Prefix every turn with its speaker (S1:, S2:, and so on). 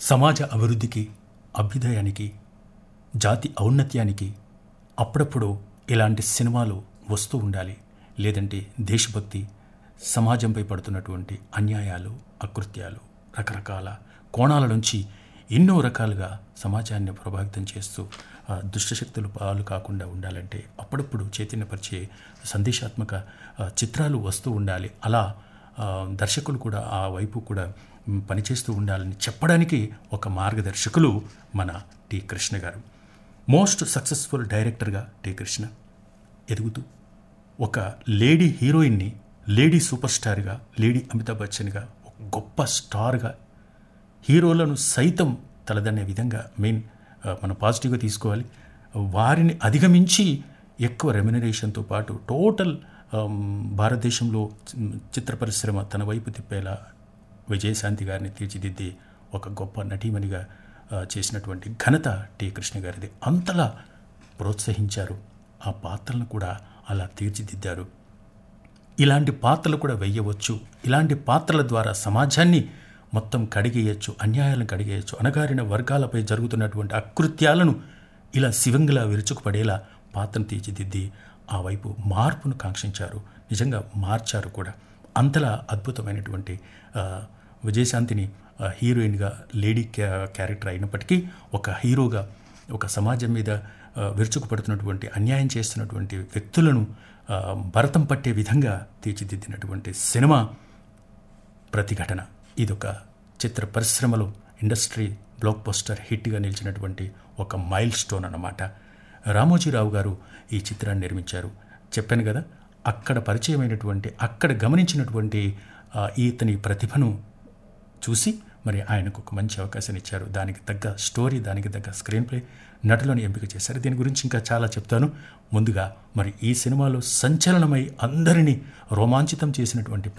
S1: సమాజ అభివృద్ధికి అభ్యుదయానికి జాతి ఔన్నత్యానికి అప్పుడప్పుడు ఇలాంటి సినిమాలు వస్తూ ఉండాలి లేదంటే దేశభక్తి సమాజంపై పడుతున్నటువంటి అన్యాయాలు అకృత్యాలు రకరకాల కోణాల నుంచి ఎన్నో రకాలుగా సమాజాన్ని ప్రభావితం చేస్తూ ఆ, దుష్టశక్తులు పాలు కాకుండా ఉండాలంటే అప్పుడప్పుడు చైతన్యపరిచే సందేశాత్మక ఆ, చిత్రాలు వస్తూ ఉండాలి అలా ఆ, దర్శకులు కూడా ఆ వైపు కూడా మ్, పనిచేస్తూ ఉండాలని చెప్పడానికి ఒక మార్గదర్శకులు మన టి కృష్ణ గారు మోస్ట్ సక్సెస్ఫుల్ డైరెక్టర్గా టి కృష్ణ ఎదుగుతూ ఒక లేడీ హీరోయిన్ని లేడీ సూపర్ స్టార్గా లేడీ అమితాబ్ బచ్చన్గా ఒక గొప్ప స్టార్గా హీరోలను సైతం తలదన్నే విధంగా మెయిన్ ఆ, మనం పాజిటివ్గా తీసుకోవాలి వారిని అధిగమించి ఎక్కువ రెమ్యునరేషన్తో పాటు టోటల్ ఆమ్, భారతదేశంలో చి- చిత్ర పరిశ్రమ తన వైపు తిప్పేలా విజయశాంతి గారిని తీర్చిదిద్ది ఒక గొప్ప నటీమణిగా ఆ, చేసినటువంటి ఘనత టి కృష్ణ గారిది అంతలా ప్రోత్సహించారు ఆ పాత్రలను కూడా అలా తీర్చిదిద్దారు ఇలాంటి పాత్రలు కూడా వెయ్యవచ్చు ఇలాంటి పాత్రల ద్వారా సమాజాన్ని మొత్తం కడిగేయచ్చు అన్యాయాలను కడిగేయచ్చు అణగారిన వర్గాలపై జరుగుతున్నటువంటి అకృత్యాలను ఇలా శివంగిలా విరుచుకుపడేలా పాత్రను తీర్చిదిద్ది ఆ వైపు మార్పును కాంక్షించారు నిజంగా మార్చారు కూడా అంతలా అద్భుతమైనటువంటి ఆ, విజయశాంతిని ఆ, హీరోయిన్గా లేడీ క్యా క్యారెక్టర్ అయినప్పటికీ ఒక హీరోగా ఒక సమాజం మీద ఆ, విరుచుకుపడుతున్నటువంటి అన్యాయం చేస్తున్నటువంటి వ్యక్తులను ఆ, భరతం పట్టే విధంగా తీర్చిదిద్దినటువంటి సినిమా ప్రతిఘటన ఇదొక చిత్ర పరిశ్రమలో ఇండస్ట్రీ బ్లాక్ బస్టర్ హిట్గా నిలిచినటువంటి ఒక మైల్ స్టోన్ అన్నమాట రామోజీరావు గారు ఈ చిత్రాన్ని నిర్మించారు చెప్పాను కదా అక్కడ పరిచయమైనటువంటి అక్కడ గమనించినటువంటి ఆ, ఇతని ప్రతిభను చూసి మరి ఆయనకు ఒక మంచి అవకాశం ఇచ్చారు దానికి తగ్గ స్టోరీ దానికి తగ్గ స్క్రీన్ ప్లే నటులను ఎంపిక చేశారు దీని గురించి ఇంకా చాలా చెప్తాను ముందుగా మరి ఈ సినిమాలో సంచలనమై అందరినీ రోమాంచితం చేసినటువంటి